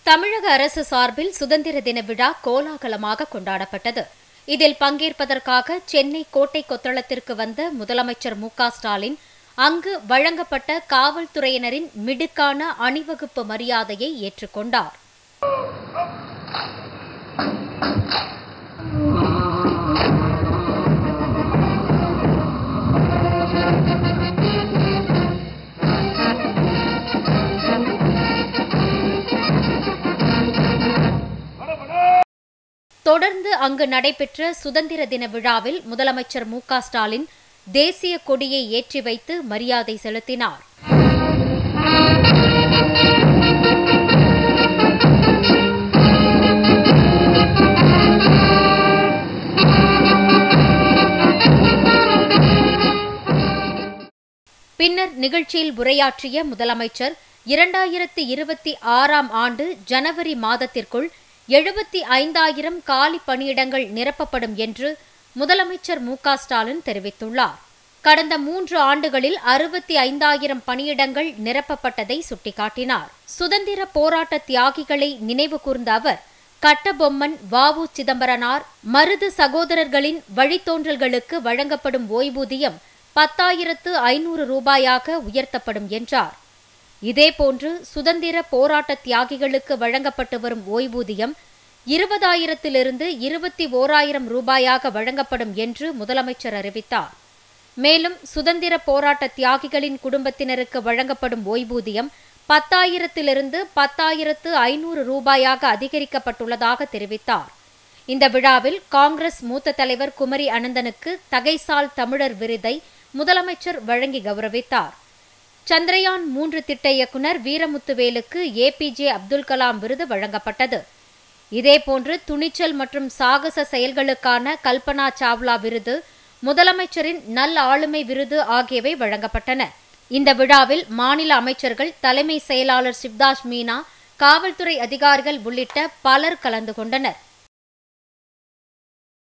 தமிழக அரசு சார்பில் சுதந்திர தின விழா கோலாகலமாக கொண்டாடப்பட்டது இதில் பங்கேற்பதற்காக சென்னை கோட்டை கொத்தளத்திற்கு வந்த முதலமைச்சர் மு க ஸ்டாலின் அங்கு வழங்கப்பட்ட காவல்துறையினரின் மிடுக்கான அணிவகுப்பு மரியாதையை ஏற்றுக்கொண்டார் தொடர்ந்து அங்கு நடைபெற்ற சுதந்திர தின விழாவில் முதலமைச்சர் மு க ஸ்டாலின் தேசிய கொடியை ஏற்றி வைத்து மரியாதை செலுத்தினார் பின்னர் நிகழ்ச்சியில் உரையாற்றிய முதலமைச்சர் இரண்டாயிரத்தி இருபத்தி ஆறாம் ஆண்டு ஜனவரி மாதத்திற்குள் எழுபத்தி ஐந்தாயிரம் காலி பணியிடங்கள் நிரப்பப்படும் என்று முதலமைச்சர் மு க ஸ்டாலின் தெரிவித்துள்ளார் கடந்த மூன்று ஆண்டுகளில் அறுபத்தி ஐந்தாயிரம் பணியிடங்கள் நிரப்பப்பட்டதை சுட்டிக்காட்டினார் சுதந்திர போராட்ட தியாகிகளை நினைவு கூர்ந்த அவர் கட்டபொம்மன் வாவு சிதம்பரனார் மருது சகோதரர்களின் வழித்தோன்றல்களுக்கு வழங்கப்படும் ஓய்வூதியம் பத்தாயிரத்து ஐநூறு ரூபாயாக உயர்த்தப்படும் என்றார் இதேபோன்று சுதந்திர போராட்ட தியாகிகளுக்கு வழங்கப்பட்டு வரும் ஓய்வூதியம் இருபதாயிரத்திலிருந்து இருபத்தி ஓராயிரம் ரூபாயாக வழங்கப்படும் என்று முதலமைச்சர் அறிவித்தார் மேலும் சுதந்திர போராட்ட தியாகிகளின் குடும்பத்தினருக்கு வழங்கப்படும் ஓய்வூதியம் பத்தாயிரத்திலிருந்து பத்தாயிரத்து ஐநூறு ரூபாயாக அதிகரிக்கப்பட்டுள்ளதாக தெரிவித்தார் இந்த விழாவில் காங்கிரஸ் மூத்த தலைவர் குமரி அனந்தனுக்கு தகைசால் தமிழர் விருதை முதலமைச்சர் வழங்கி கௌரவித்தார் சந்திரயான் மூன்று திட்ட இயக்குநர் வீரமுத்துவேலுக்கு ஏபிஜே அப்துல் கலாம் விருது வழங்கப்பட்டது இதேபோன்று துணிச்சல் மற்றும் சாகச செயல்களுக்கான கல்பனா சாவ்லா விருது முதலமைச்சரின் நல் ஆளுமை விருது ஆகியவை வழங்கப்பட்டன இந்த விழாவில் மாநில அமைச்சர்கள் தலைமை செயலாளர் சிவ்தாஸ் மீனா காவல்துறை அதிகாரிகள் உள்ளிட்ட பலர் கலந்து கொண்டனர்